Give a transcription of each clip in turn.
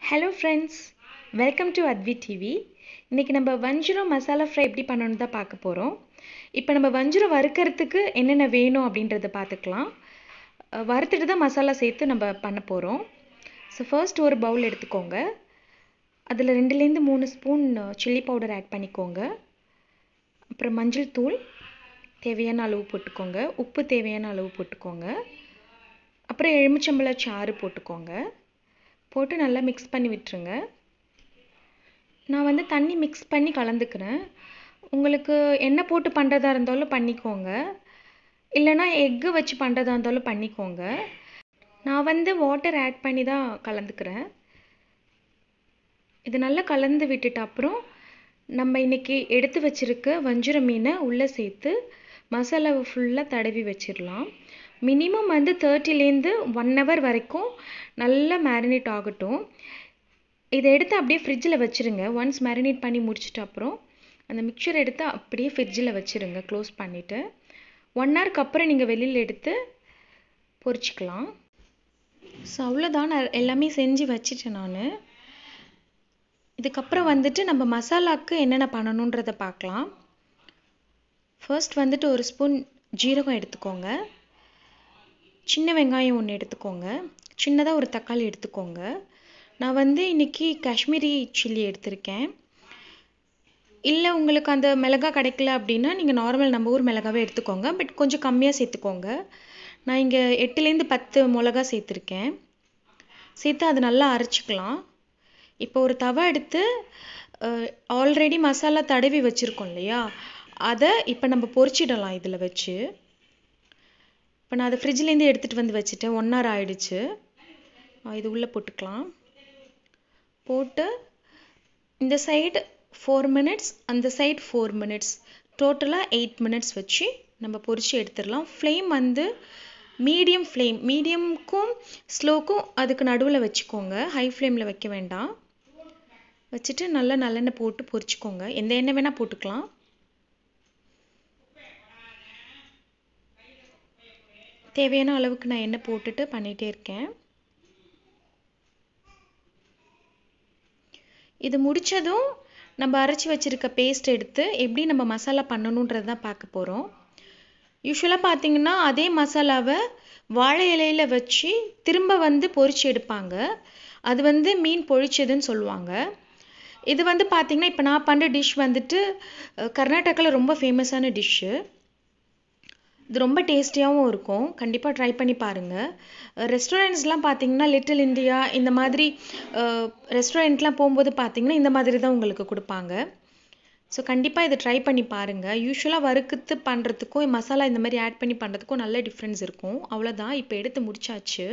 hello friends welcome to Advi TV இன்றைக்கி நம்ம வஞ்சிரம் மசாலா ஃப்ரை எப்படி பண்ணணும்னு தான் பார்க்க போகிறோம் இப்போ நம்ம வஞ்சிரம் வறுக்கிறதுக்கு என்னென்ன வேணும் அப்படின்றத பார்த்துக்கலாம் அஹ் வறுத்துட்டு தான் மசாலா சேர்த்து நம்ம பண்ண போகிறோம் ஸோ ஃபர்ஸ்ட் ஒரு பவுல் எடுத்துக்கோங்க அதில் ரெண்டுலேருந்து மூணு ஸ்பூன் சில்லி பவுடர் ஆட் பண்ணிக்கோங்க அப்புறம் மஞ்சள் தூள் தேவையான அளவு போட்டுக்கோங்க உப்பு தேவையான அளவு போட்டுக்கோங்க அப்புறம் எலுமிச்சம்பழ சாறு போட்டுக்கோங்க போட்டு நல்லா மிக்ஸ் பண்ணி விட்டுருங்க நான் வந்து தண்ணி மிக்ஸ் பண்ணி கலந்துக்கிறேன் உங்களுக்கு எண்ணெய் போட்டு பண்ணுறதா இருந்தாலும் பண்ணிக்கோங்க இல்லைனா எக்கு வச்சு பண்ணுறதா இருந்தாலும் பண்ணிக்கோங்க நான் வந்து வாட்டர் ஆட் பண்ணி தான் கலந்துக்கிறேன் இது நல்லா கலந்து விட்டுட்டு அப்புறம் நம்ம இன்றைக்கி எடுத்து வச்சுருக்க வஞ்சிர மீனை உள்ளே சேர்த்து மசாலாவை ஃபுல்லாக தடவி வச்சிடலாம் மினிமம் வந்து தேர்ட்டிலேருந்து ஒன் ஹவர் வரைக்கும் நல்லா மேரினேட் ஆகட்டும் இதை எடுத்து அப்படியே ஃப்ரிட்ஜில் வச்சுருங்க ஒன்ஸ் மேரினேட் பண்ணி முடிச்சிட்ட அப்புறம் அந்த மிக்சர் எடுத்து அப்படியே ஃப்ரிட்ஜில் வச்சுருங்க க்ளோஸ் பண்ணிவிட்டு ஒன் ஹவருக்கு அப்புறம் நீங்கள் வெளியில் எடுத்து பொரிச்சிக்கலாம் ஸோ அவ்வளோதான் நான் எல்லாமே செஞ்சு வச்சுட்டேன் நான் இதுக்கப்புறம் வந்துட்டு நம்ம மசாலாவுக்கு என்னென்ன பண்ணணுன்றதை பார்க்கலாம் ஃபர்ஸ்ட் வந்துட்டு ஒரு ஸ்பூன் ஜீரகம் எடுத்துக்கோங்க சின்ன வெங்காயம் ஒன்று எடுத்துக்கோங்க சின்னதாக ஒரு தக்காளி எடுத்துக்கோங்க நான் வந்து இன்றைக்கி காஷ்மீரி சில்லி எடுத்திருக்கேன் இல்லை உங்களுக்கு அந்த மிளகா கிடைக்கல அப்படின்னா நீங்கள் நார்மல் நம்ம ஊர் மிளகாவே எடுத்துக்கோங்க பட் கொஞ்சம் கம்மியாக சேர்த்துக்கோங்க நான் இங்கே எட்டுலேருந்து பத்து மிளகா சேர்த்துருக்கேன் சேர்த்து அது நல்லா அரைச்சிக்கலாம் இப்போ ஒரு தவா எடுத்து ஆல்ரெடி மசாலா தடவி வச்சுருக்கோம் இல்லையா அதை இப்போ நம்ம பொரிச்சிடலாம் இதில் வச்சு இப்போ நான் அதை ஃப்ரிட்ஜ்லேருந்து எடுத்துகிட்டு வந்து வச்சுட்டேன் ஒன் ஹவர் ஆயிடுச்சு இது உள்ளே போட்டுக்கலாம் போட்டு இந்த சைடு ஃபோர் மினிட்ஸ் அந்த சைடு ஃபோர் மினிட்ஸ் டோட்டலாக எயிட் மினிட்ஸ் வச்சு நம்ம பொரிச்சு எடுத்துடலாம் ஃப்ளேம் வந்து மீடியம் ஃப்ளேம் மீடியம்க்கும் ஸ்லோக்கும் அதுக்கு நடுவில் வச்சுக்கோங்க ஹை ஃப்ளேமில் வைக்க வேண்டாம் வச்சுட்டு நல்லா நல்லெண்ணெய் போட்டு பொரிச்சுக்கோங்க எந்த எண்ணெய் வேணால் போட்டுக்கலாம் தேவையான அளவுக்கு நான் எண்ணெய் போட்டுட்டு பண்ணிகிட்டே இருக்கேன் இது முடித்ததும் நம்ம அரைச்சி வச்சுருக்க பேஸ்ட் எடுத்து எப்படி நம்ம மசாலா பண்ணணுன்றது தான் பார்க்க போகிறோம் யூஸ்வலாக பார்த்தீங்கன்னா அதே மசாலாவை வாழை இலையில் வச்சு திரும்ப வந்து பொரிச்சு எடுப்பாங்க அது வந்து மீன் பொழிச்சதுன்னு சொல்லுவாங்க இது வந்து பார்த்திங்கன்னா இப்போ நான் பண்ணுற டிஷ் வந்துட்டு கர்நாடகாவில் ரொம்ப ஃபேமஸான டிஷ்ஷு இது ரொம்ப டேஸ்டியாகவும் இருக்கும் கண்டிப்பாக ட்ரை பண்ணி பாருங்கள் ரெஸ்டாரண்ட்ஸ்லாம் பார்த்தீங்கன்னா லிட்டில் இந்தியா இந்த மாதிரி ரெஸ்டாரண்ட்லாம் போகும்போது பார்த்தீங்கன்னா இந்த மாதிரி தான் உங்களுக்கு கொடுப்பாங்க ஸோ கண்டிப்பாக இதை ட்ரை பண்ணி பாருங்கள் யூஸ்வலாக வறுக்குத்து பண்ணுறதுக்கும் மசாலா இந்த மாதிரி ஆட் பண்ணி பண்ணுறதுக்கும் நல்ல டிஃப்ரென்ஸ் இருக்கும் அவ்வளோதான் இப்போ எடுத்து முடிச்சாச்சு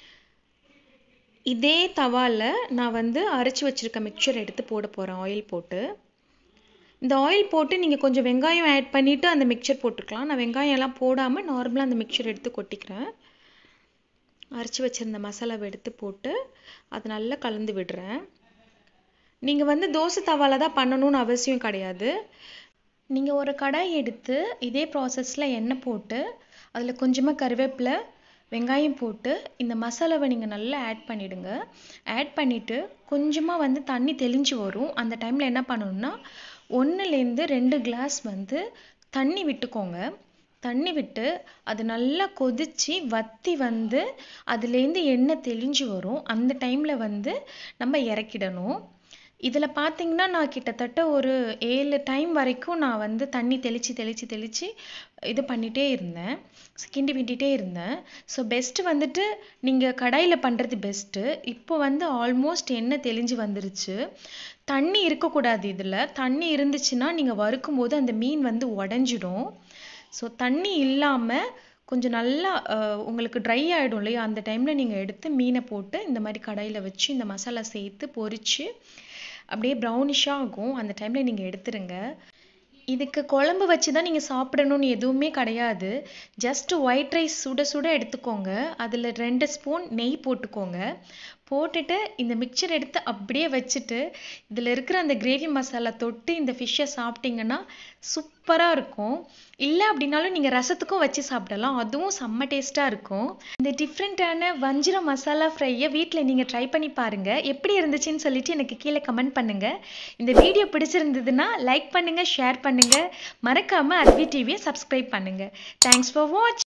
இதே தவாவில் நான் வந்து அரைச்சி வச்சுருக்க மிக்சர் எடுத்து போட போகிறேன் ஆயில் போட்டு இந்த ஆயில் போட்டு நீங்கள் கொஞ்சம் வெங்காயம் ஆட் பண்ணிவிட்டு அந்த மிக்சர் போட்டுக்கலாம் நான் வெங்காயம் எல்லாம் போடாமல் நார்மலாக அந்த மிக்சர் எடுத்து கொட்டிக்கிறேன் அரைச்சி வச்சுருந்த மசாலாவை எடுத்து போட்டு அது நல்லா கலந்து விடுறேன் நீங்கள் வந்து தோசை தவாவில் தான் பண்ணணும்னு அவசியம் கிடையாது நீங்கள் ஒரு கடாய் எடுத்து இதே ப்ராசஸில் எண்ணெய் போட்டு அதில் கொஞ்சமாக கருவேப்பிலை வெங்காயம் போட்டு இந்த மசாலாவை நீங்கள் நல்லா ஆட் பண்ணிவிடுங்க ஆட் பண்ணிவிட்டு கொஞ்சமாக வந்து தண்ணி தெளிஞ்சு வரும் அந்த டைமில் என்ன பண்ணணும்னா ஒன்றுலேருந்து ரெண்டு கிளாஸ் வந்து தண்ணி விட்டுக்கோங்க தண்ணி விட்டு அது நல்லா கொதித்து வற்றி வந்து அதுலேருந்து எண்ணெய் தெளிஞ்சு வரும் அந்த டைமில் வந்து நம்ம இறக்கிடணும் இதில் பார்த்தீங்கன்னா நான் கிட்டத்தட்ட ஒரு ஏழு டைம் வரைக்கும் நான் வந்து தண்ணி தெளித்து தெளித்து தெளித்து இது பண்ணிகிட்டே இருந்தேன் கிண்டி விட்டுட்டே இருந்தேன் ஸோ பெஸ்ட்டு வந்துட்டு நீங்கள் கடாயில் பண்ணுறது பெஸ்ட்டு இப்போ வந்து ஆல்மோஸ்ட் எண்ணெய் தெளிஞ்சு வந்துருச்சு தண்ணி இருக்கக்கூடாது இதில் தண்ணி இருந்துச்சுன்னா நீங்கள் வறுக்கும் போது அந்த மீன் வந்து உடஞ்சிடும் ஸோ தண்ணி இல்லாமல் கொஞ்சம் நல்லா உங்களுக்கு ட்ரை ஆகிடும் இல்லையா அந்த டைமில் நீங்கள் எடுத்து மீனை போட்டு இந்த மாதிரி கடாயில் வச்சு இந்த மசாலா சேர்த்து பொரித்து அப்படியே ப்ரௌனிஷாக ஆகும் அந்த டைமில் நீங்கள் எடுத்துருங்க இதுக்கு குழம்பு வச்சு தான் நீங்கள் சாப்பிடணும்னு எதுவுமே கிடையாது ஜஸ்ட் ஒயிட் ரைஸ் சுட சுட எடுத்துக்கோங்க அதில் ரெண்டு ஸ்பூன் நெய் போட்டுக்கோங்க போட்டுட்டு இந்த மிக்சர் எடுத்து அப்படியே வச்சுட்டு இதில் இருக்கிற அந்த கிரேவி மசாலா தொட்டு இந்த ஃபிஷ்ஷை சாப்பிட்டீங்கன்னா சூப்பராக இருக்கும் இல்லை அப்படின்னாலும் நீங்கள் ரசத்துக்கும் வச்சு சாப்பிடலாம் அதுவும் செம்ம டேஸ்ட்டாக இருக்கும் இந்த டிஃப்ரெண்ட்டான வஞ்சிர மசாலா ஃப்ரையை வீட்டில் நீங்கள் ட்ரை பண்ணி பாருங்கள் எப்படி இருந்துச்சுன்னு சொல்லிட்டு எனக்கு கீழே கமெண்ட் பண்ணுங்கள் இந்த வீடியோ பிடிச்சிருந்ததுன்னா லைக் பண்ணுங்கள் ஷேர் பண்ணுங்கள் மறக்காமல் அத்வி டிவியை சப்ஸ்கிரைப் பண்ணுங்கள் தேங்க்ஸ் ஃபார் வாட்ச்